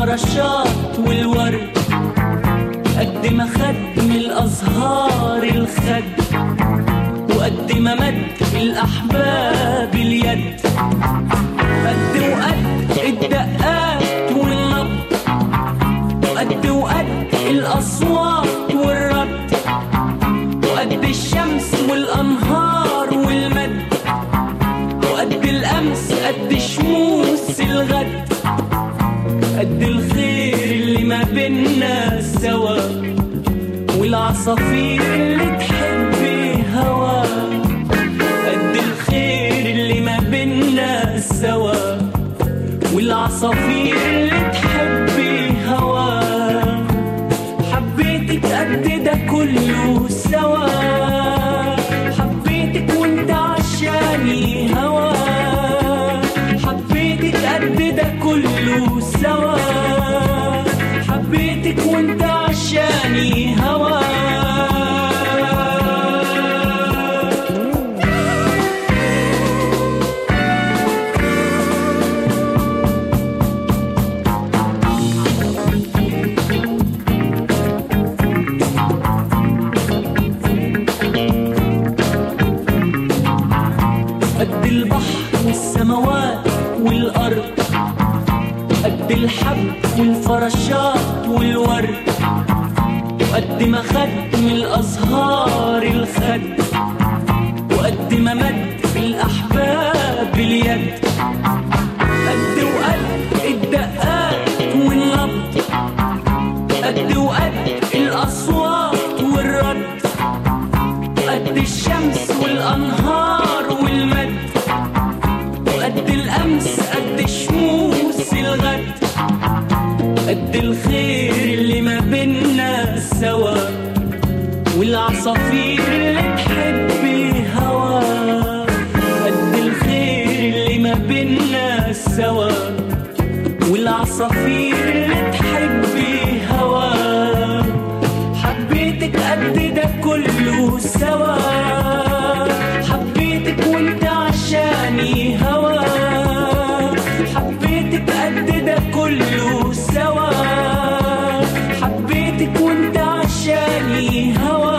والفراشات والورد قد ما خد من الأزهار الخد وقد ما مد الأحباب اليد قد وقد الدقات والنبض وقد وقد الأصوات والرد وقد الشمس والأنهار والمد وقد الأمس قد شموس الغد قد الخير اللي ما بينا سوا والعصافير اللي تحب هوا قد الخير اللي ما بينا سوا والعصافير اللي تحب هوا حبيتك قد ده كله سوا حبيتك وانت عشاني هوا حبيتك قد ده كله سوا حبيتك وانت عشاني هوا قد البحر والسماوات والأرض قد الحب والفراشات والورد وقد ما خد من الأزهار الخد وقد ما مد الأحباب اليد قد وقد الدقات والنبض قد وقد الأصوات والرد قد الشمس والأنهار والمد وقد الأمس قد شموس الغد قد الخير اللي ما بينا سوا والعصافير اللي تحب هوا قد الخير اللي ما بينا سوا والعصافير اللي تحب هوا حبيتك قد ده كله سوا حبيتك وانت عشاني هوا حبيتك قد ده كله سوا حبيتك وانت عشاني هوا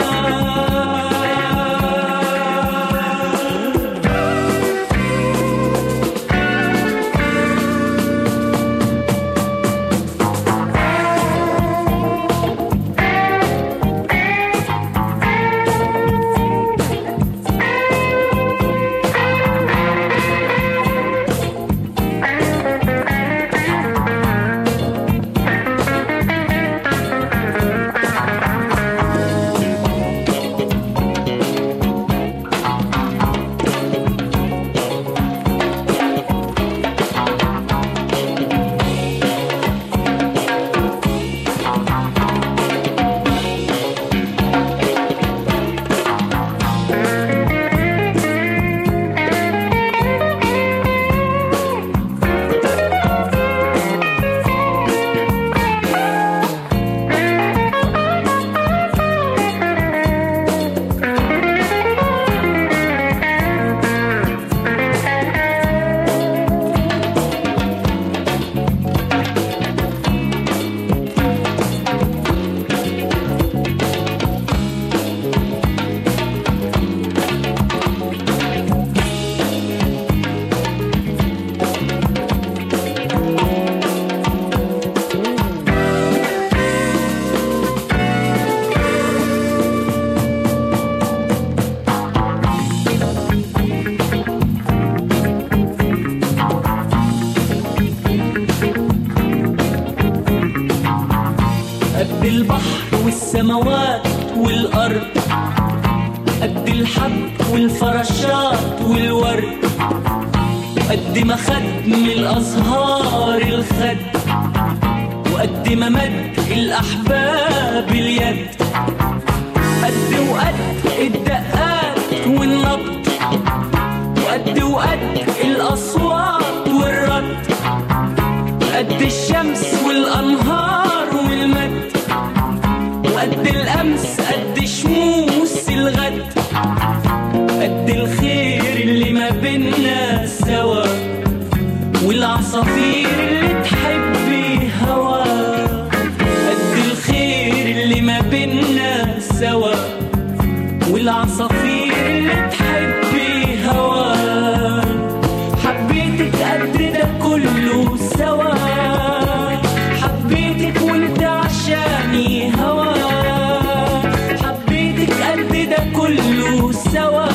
قد البحر والسماوات والأرض قد الحب والفراشات والورد وقد ما خد من الأزهار الخد وقد ما مد الأحباب اليد قد وقد الدقات والنبض وقد وقد الأصوات والرد قد الشمس والأنهار والمد وقد الأمس قد شموس الغد قد الخير اللي ما بينا سوا والعصافير اللي تحب هوا ده كله سوا